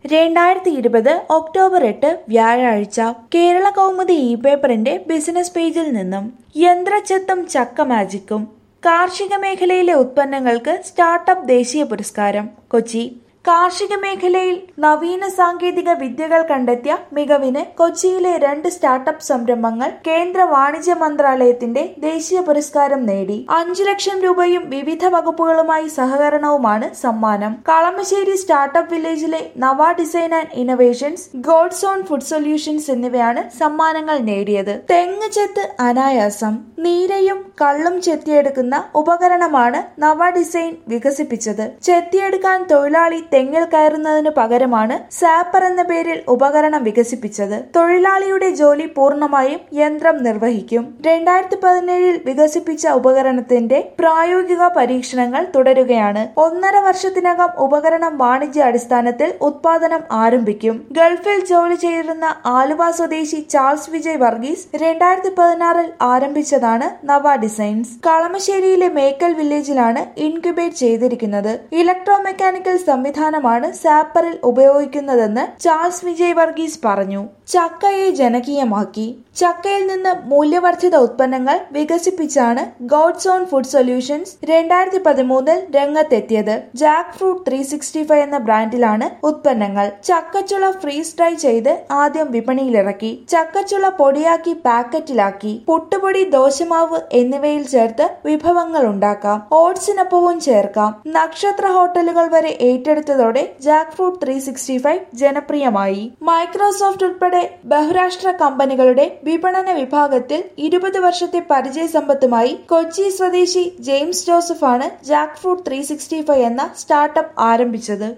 രണ്ടായിരത്തി ഇരുപത് ഒക്ടോബർ എട്ട് വ്യാഴാഴ്ച കേരള കൗമുദി ഇ പേപ്പറിന്റെ ബിസിനസ് പേജിൽ നിന്നും യന്ത്രച്ചത്തും ചക്ക മാജിക്കും കാർഷിക മേഖലയിലെ ഉത്പന്നങ്ങൾക്ക് സ്റ്റാർട്ടപ്പ് ദേശീയ പുരസ്കാരം കൊച്ചി കാർഷിക മേഖലയിൽ നവീന സാങ്കേതിക വിദ്യകൾ കണ്ടെത്തിയ മികവിന് കൊച്ചിയിലെ രണ്ട് സ്റ്റാർട്ടപ്പ് സംരംഭങ്ങൾ കേന്ദ്ര വാണിജ്യ മന്ത്രാലയത്തിന്റെ ദേശീയ പുരസ്കാരം നേടി അഞ്ചു ലക്ഷം രൂപയും വിവിധ വകുപ്പുകളുമായി സഹകരണവുമാണ് സമ്മാനം കളമശ്ശേരി സ്റ്റാർട്ടപ്പ് വില്ലേജിലെ Nava design and innovations God's own food solutions എന്നിവയാണ് സമ്മാനങ്ങൾ നേടിയത് തെങ്ങ് ചെത്ത് അനായാസം നീരയും കള്ളും ചെത്തിയെടുക്കുന്ന ഉപകരണമാണ് നവ ഡിസൈൻ വികസിപ്പിച്ചത് ചെത്തിയെടുക്കാൻ തൊഴിലാളി തെങ്ങിൽ കയറുന്നതിനു പകരമാണ് സാപ്പർ എന്ന പേരിൽ ഉപകരണം വികസിപ്പിച്ചത് തൊഴിലാളിയുടെ ജോലി പൂർണ്ണമായും യന്ത്രം നിർവഹിക്കും രണ്ടായിരത്തി പതിനേഴിൽ വികസിപ്പിച്ച ഉപകരണത്തിന്റെ പ്രായോഗിക പരീക്ഷണങ്ങൾ തുടരുകയാണ് ഒന്നര വർഷത്തിനകം ഉപകരണം വാണിജ്യ അടിസ്ഥാനത്തിൽ ഉത്പാദനം ആരംഭിക്കും ഗൾഫിൽ ജോലി ചെയ്തിരുന്ന ആലുവ സ്വദേശി ചാൾസ് വിജയ് വർഗീസ് രണ്ടായിരത്തി പതിനാറിൽ ആരംഭിച്ചതാണ് നവ ഡിസൈൻസ് കളമശ്ശേരിയിലെ മേക്കൽ വില്ലേജിലാണ് ഇൻക്യുബേറ്റ് ചെയ്തിരിക്കുന്നത് ഇലക്ട്രോ മെക്കാനിക്കൽ സംവിധാനമാണ് സാപ്പറിൽ ഉപയോഗിക്കുന്നതെന്ന് ചാൾസ് വിജയ് വർഗീസ് പറഞ്ഞു ചക്കയെ ജനകീയമാക്കി ചക്കയിൽ നിന്ന് മൂല്യവർദ്ധിത ഉത്പന്നങ്ങൾ വികസിപ്പിച്ചാണ് ഗോഡ്സ് ഓൺ ഫുഡ് സൊല്യൂഷൻസ് രണ്ടായിരത്തി പതിമൂന്നിൽ രംഗത്തെത്തിയത് jackfruit three sixty five എന്ന ബ്രാൻഡിലാണ് ഉത്പന്നങ്ങൾ ചക്കച്ചുള ഫ്രീസ് ഡ്രൈ ചെയ്ത് ആദ്യം വിപണിയിലിറക്കി ചക്കച്ചുള പൊടിയാക്കി പാക്കറ്റിലാക്കി പുട്ടുപൊടി ദോശമാവ് എന്നിവയിൽ ചേർത്ത് വിഭവങ്ങൾ ഉണ്ടാക്കാം ഓട്സിനൊപ്പവും ചേർക്കാം നക്ഷത്ര ഹോട്ടലുകൾ വരെ ഏറ്റെടുത്തതോടെ jackfruit three sixty five ജനപ്രിയമായി മൈക്രോസോഫ്റ്റ് ഉൾപ്പെടെ ബഹുരാഷ്ട്ര കമ്പനികളുടെ വിപണന വിഭാഗത്തിൽ ഇരുപത് വർഷത്തെ പരിചയ സമ്പത്തുമായി കൊച്ചി സ്വദേശി ജെയിംസ് ജോസഫാണ് jackfruit three sixty five എന്ന സ്റ്റാർട്ടപ്പ് ആരംഭിച്ചത്